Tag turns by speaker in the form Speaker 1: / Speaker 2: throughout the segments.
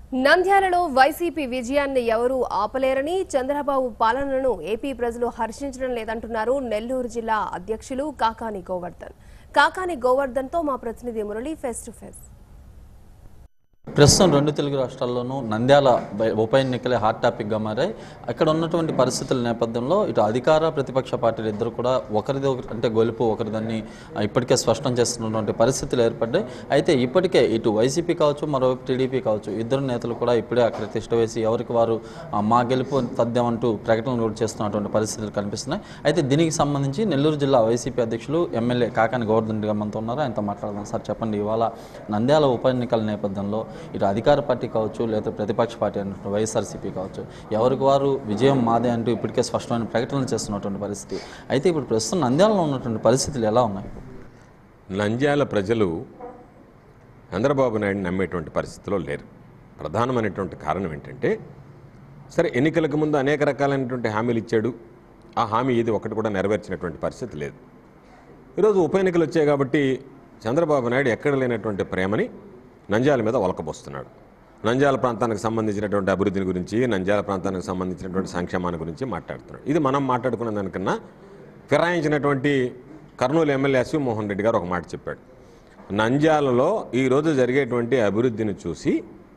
Speaker 1: నంద్యాలలో వైసీపీ విజయాన్ని ఎవరూ ఆపలేరని చంద్రబాబు పాలనను ఏపీ ప్రజలు హర్షించడం లేదంటున్నారు నెల్లూరు జిల్లా అధ్యక్షులు కాకాని గోవర్ధన్ కాకాని గోవర్ధన్తో మా ప్రతినిధి మురళి ఫేస్ టు ఫేస్
Speaker 2: ప్రస్తుతం రెండు తెలుగు రాష్ట్రాల్లోనూ నంద్యాల బై- ఉప ఎన్నికలే హాట్ టాపిక్గా మారాయి అక్కడ ఉన్నటువంటి పరిస్థితుల నేపథ్యంలో ఇటు అధికార ప్రతిపక్ష పార్టీలు ఇద్దరు కూడా ఒకరిది ఒకరి అంటే గొలుపు ఒకరిదాన్ని ఆ, ఇప్పటికే స్పష్టం చేస్తున్నటువంటి పరిస్థితులు ఏర్పడ్డాయి అయితే ఇప్పటికే ఇటు వైసీపీ కావచ్చు మరోవైపు టీడీపీ కావచ్చు ఇద్దరు నేతలు కూడా ఇప్పుడే అక్కడ తిష్ట వేసి ఎవరికి వారు ఆ, మా గెలుపు తథ్యమంటూ ప్రకటనలు కూడా చేస్తున్నటువంటి పరిస్థితులు కనిపిస్తున్నాయి అయితే దీనికి సంబంధించి నెల్లూరు జిల్లా వైసీపీ అధ్యక్షులు ఎమ్మెల్యే కాకాని గోవర్ధన్ రెడ్డి గారు మనతో ఉన్నారు ఆయనతో మాట్లాడదాం సార్ చెప్పండి ఇవాళ నంద్యాల ఉప ఎన్నికల నేపథ్యంలో ఇటు అధికార పార్టీ కావచ్చు లేదా ప్రతిపక్ష పార్టీ అంటున్న వైఎస్ఆర్సీపీ కావచ్చు ఎవరికి వారు విజయం మాదే అంటూ ఇప్పటికే స్పష్టమైన ప్రకటనలు చేస్తున్నటువంటి పరిస్థితి అయితే ఇప్పుడు ప్రస్తుతం నంద్యాలలో ఉన్నటువంటి పరిస్థితులు ఎలా ఉన్నాయి
Speaker 3: నంద్యాల ప్రజలు చంద్రబాబు నాయుడు నమ్మేటువంటి పరిస్థితిలో లేరు ప్రధానమైనటువంటి కారణం ఏంటంటే సరే ఎన్నికలకు ముందు అనేక రకాలైనటువంటి హామీలు ఇచ్చాడు ఆ హామీ ఇది ఒకటి కూడా నెరవేర్చినటువంటి పరిస్థితి లేదు ఈరోజు ఉప ఎన్నికలు వచ్చాయి కాబట్టి చంద్రబాబు నాయుడు ఎక్కడ లేనటువంటి ప్రేమని నంద్యాల మీద ఒలకబోస్తున్నాడు నంద్యాల ప్రాంతానికి సంబంధించినటువంటి అభివృద్ధిని గురించి నంద్యాల ప్రాంతానికి సంబంధించినటువంటి సంక్షేమాన్ని గురించి మాట్లాడుతున్నాడు ఇది మనం మాట్లాడుకున్న దానికన్నా ఫిరాయించినటువంటి కర్నూలు ఎమ్మెల్యే ఎస్వి మోహన్ రెడ్డి గారు ఒక మాట చెప్పాడు నంద్యాలలో ఈరోజు జరిగేటువంటి అభివృద్ధిని చూసి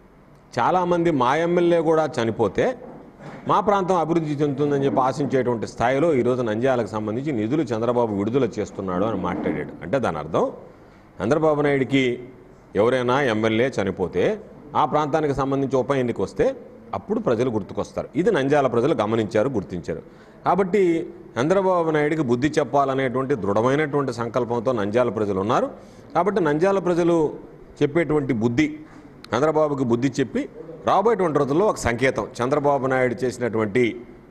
Speaker 3: చాలామంది మా ఎమ్మెల్యే కూడా చనిపోతే మా ప్రాంతం అభివృద్ధి చెందుతుందని చెప్పి ఆశించేటువంటి స్థాయిలో ఈరోజు నంద్యాలకు సంబంధించి నిధులు చంద్రబాబు విడుదల చేస్తున్నాడు అని మాట్లాడాడు అంటే దాని అర్థం చంద్రబాబు నాయుడికి ఎవరైనా ఎమ్మెల్యే చనిపోతే ఆ ప్రాంతానికి సంబంధించి ఉప ఎన్నిక వస్తే అప్పుడు ప్రజలు గుర్తుకొస్తారు ఇది నంద్యాల ప్రజలు గమనించారు గుర్తించారు కాబట్టి చంద్రబాబు నాయుడికి బుద్ధి చెప్పాలనేటువంటి దృఢమైనటువంటి సంకల్పంతో నంద్యాల ప్రజలు ఉన్నారు కాబట్టి నంద్యాల ప్రజలు చెప్పేటువంటి బుద్ధి చంద్రబాబుకి బుద్ధి చెప్పి రాబోయేటువంటి రోజుల్లో ఒక సంకేతం చంద్రబాబు నాయుడు చేసినటువంటి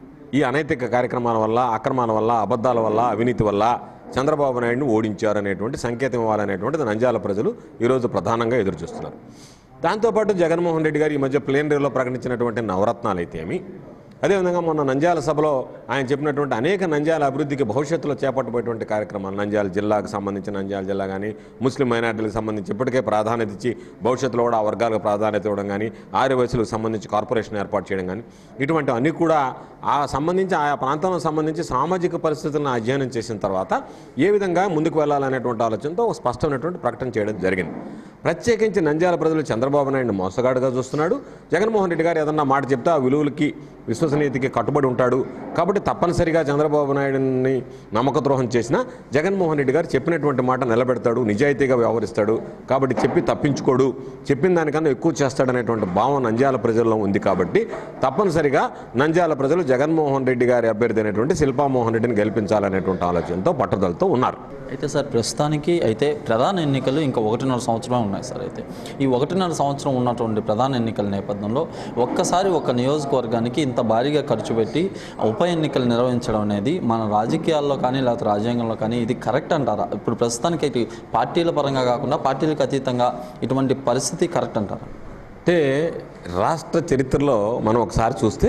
Speaker 3: ఈ అనైతిక కార్యక్రమాల వల్ల అక్రమాల వల్ల అబద్ధాల వల్ల అవినీతి వల్ల చంద్రబాబు నాయుడిని ఓడించారు అనేటువంటి సంకేతం ఇవ్వాలనేటువంటిది నంద్యాల ప్రజలు ఈరోజు ప్రధానంగా ఎదురు చూస్తున్నారు దాంతోపాటు జగన్మోహన్ రెడ్డి గారు ఈ మధ్య ప్లేనరీలో ప్రకటించినటువంటి నవరత్నాలు అయితే ఏమి అదేవిధంగా మొన్న నంద్యాల సభలో ఆయన చెప్పినటువంటి అనేక నంద్యాల అభివృద్ధికి భవిష్యత్తులో చేపట్టబోయేటువంటి కార్యక్రమాలు నంద్యాల జిల్లాకు సంబంధించి నంద్యాల జిల్లా కానీ ముస్లిం మైనార్టీలకు సంబంధించి ఇప్పటికే ప్రాధాన్యత ఇచ్చి భవిష్యత్తులో కూడా ఆ వర్గాలకు ప్రాధాన్యత ఇవ్వడం కానీ ఆర్య వయసులకు సంబంధించి కార్పొరేషన్ ఏర్పాటు చేయడం కానీ ఇటువంటి అన్ని కూడా ఆ సంబంధించి ఆయా ప్రాంతాలకు సంబంధించి సామాజిక పరిస్థితులను అధ్యయనం చేసిన తర్వాత ఏ విధంగా ముందుకు వెళ్ళాలనేటువంటి ఆలోచనతో ఒక స్పష్టమైనటువంటి ప్రకటన చేయడం జరిగింది ప్రత్యేకించి నంద్యాల ప్రజలు చంద్రబాబు నాయుడు మోసగాడుగా చూస్తున్నాడు జగన్మోహన్ రెడ్డి గారు ఏదన్నా మాట చెప్తే ఆ విలువలకి విశ్వసనీయతకి కట్టుబడి ఉంటాడు కాబట్టి తప్పనిసరిగా చంద్రబాబు నాయుడిని నమ్మకద్రోహం చేసిన జగన్మోహన్ రెడ్డి గారు చెప్పినటువంటి మాట నిలబెడతాడు నిజాయితీగా వ్యవహరిస్తాడు కాబట్టి చెప్పి తప్పించుకోడు చెప్పిన దానికన్నా ఎక్కువ చేస్తాడనేటువంటి భావం నంద్యాల ప్రజల్లో ఉంది కాబట్టి తప్పనిసరిగా నంద్యాల ప్రజలు జగన్మోహన్ రెడ్డి గారి అభ్యర్థి అయినటువంటి శిల్పామోహన్ రెడ్డిని గెలిపించాలనేటువంటి ఆలోచనతో పట్టుదలతో ఉన్నారు
Speaker 2: అయితే సార్ ప్రస్తుతానికి అయితే ప్రధాన ఎన్నికలు ఇంకా ఒకటిన్నర సంవత్సరమే ఉన్నాయి సార్ అయితే ఈ ఒకటిన్నర సంవత్సరం ఉన్నటువంటి ప్రధాన ఎన్నికల నేపథ్యంలో ఒక్కసారి ఒక నియోజకవర్గానికి ఇంత భారీగా ఖర్చు పెట్టి ఉప ఎన్నికలు నిర్వహించడం అనేది మన రాజకీయాల్లో కానీ లేకపోతే రాజ్యాంగంలో కానీ ఇది కరెక్ట్ అంటారా ఇప్పుడు ప్రస్తుతానికి ఇటు పార్టీల పరంగా కాకుండా పార్టీలకు అతీతంగా ఇటువంటి పరిస్థితి కరెక్ట్ అంటారా
Speaker 3: అంటే రాష్ట్ర చరిత్రలో మనం ఒకసారి చూస్తే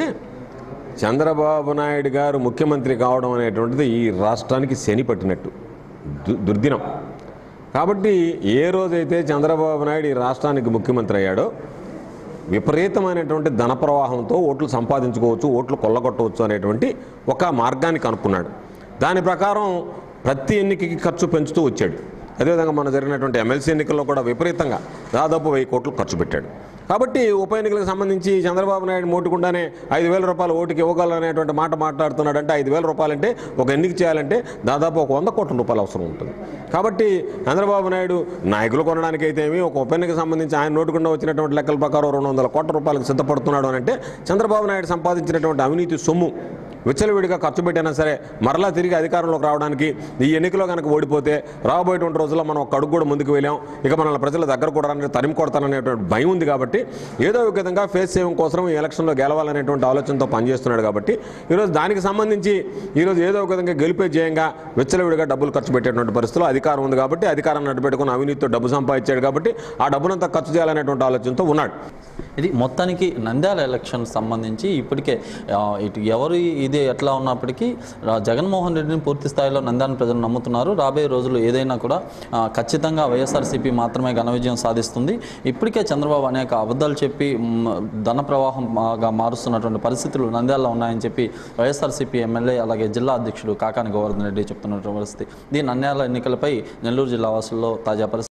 Speaker 3: చంద్రబాబు నాయుడు గారు ముఖ్యమంత్రి కావడం అనేటువంటిది ఈ రాష్ట్రానికి శని పట్టినట్టు దు దుర్దినం కాబట్టి ఏ రోజైతే చంద్రబాబు నాయుడు ఈ రాష్ట్రానికి ముఖ్యమంత్రి అయ్యాడో విపరీతమైనటువంటి ధన ప్రవాహంతో ఓట్లు సంపాదించుకోవచ్చు ఓట్లు కొల్లగొట్టవచ్చు అనేటువంటి ఒక మార్గాన్ని కనుక్కున్నాడు దాని ప్రకారం ప్రతి ఎన్నికకి ఖర్చు పెంచుతూ వచ్చాడు అదేవిధంగా మన జరిగినటువంటి ఎమ్మెల్సీ ఎన్నికల్లో కూడా విపరీతంగా దాదాపు వెయ్యి కోట్లు ఖర్చు పెట్టాడు కాబట్టి ఉప ఎన్నికలకు సంబంధించి చంద్రబాబు నాయుడు మోటుకుండానే ఐదు వేల రూపాయలు ఓటుకి ఇవ్వగలనేటువంటి మాట మాట్లాడుతున్నాడంటే ఐదు వేల రూపాయలంటే ఒక ఎన్నిక చేయాలంటే దాదాపు ఒక వంద కోట్ల రూపాయలు అవసరం ఉంటుంది కాబట్టి చంద్రబాబు నాయుడు నాయకులు కొనడానికి అయితే ఏమి ఒక ఉప ఎన్నికకు సంబంధించి ఆయన నోటుకుండా వచ్చినటువంటి లెక్కల ప్రకారం రెండు వందల కోట్ల రూపాయలకు సిద్ధపడుతున్నాడు అని అంటే చంద్రబాబు నాయుడు సంపాదించినటువంటి అవినీతి సొమ్ము విచ్చలవిడిగా ఖర్చు పెట్టినా సరే మరలా తిరిగి అధికారంలోకి రావడానికి ఈ ఎన్నికలో కనుక ఓడిపోతే రాబోయేటువంటి రోజుల్లో మనం ఒక అడుగు కూడా ముందుకు వెళ్ళాం ఇక మనల్ని ప్రజల దగ్గర కూడా తరిమి కొడతాననేటువంటి భయం ఉంది కాబట్టి ఏదో ఒక విధంగా ఫేస్ చేయడం కోసం ఈ ఎలక్షన్లో గెలవాలనేటువంటి ఆలోచనతో పనిచేస్తున్నాడు కాబట్టి ఈరోజు దానికి సంబంధించి ఈరోజు ఏదో ఒక విధంగా గెలిపే జయంగా విచ్చలవిడిగా డబ్బులు ఖర్చు పెట్టేటువంటి పరిస్థితిలో అధికారం ఉంది కాబట్టి అధికారాన్ని అడ్డుపెట్టుకుని అవినీతితో డబ్బు సంపాదించాడు కాబట్టి ఆ డబ్బునంతా ఖర్చు చేయాలనేటువంటి ఆలోచనతో ఉన్నాడు
Speaker 2: ఇది మొత్తానికి నంద్యాల ఎలక్షన్ సంబంధించి ఇప్పటికే ఆ, ఇటు ఎవరు ఇది ఎట్లా ఉన్నప్పటికీ రా- జగన్మోహన్ రెడ్డిని పూర్తి స్థాయిలో నంద్యాల ప్రజలు నమ్ముతున్నారు రాబోయే రోజులు ఏదైనా కూడా ఆ, ఖచ్చితంగా వైఎస్ఆర్సీపీ మాత్రమే ఘన విజయం సాధిస్తుంది ఇప్పటికే చంద్రబాబు అనేక అబద్ధాలు చెప్పి మ్, ధన ప్రవాహంగా మారుస్తున్నటువంటి పరిస్థితులు నంద్యాలలో ఉన్నాయని చెప్పి వైఎస్ఆర్సీపీ ఎమ్మెల్యే అలాగే జిల్లా అధ్యక్షుడు కాకాని గోవర్ధన్ రెడ్డి చెప్తున్నటువంటి పరిస్థితి ఈ నంద్యాల ఎన్నికలపై నెల్లూరు జిల్లా వాసుల్లో తాజా పరిస్థితి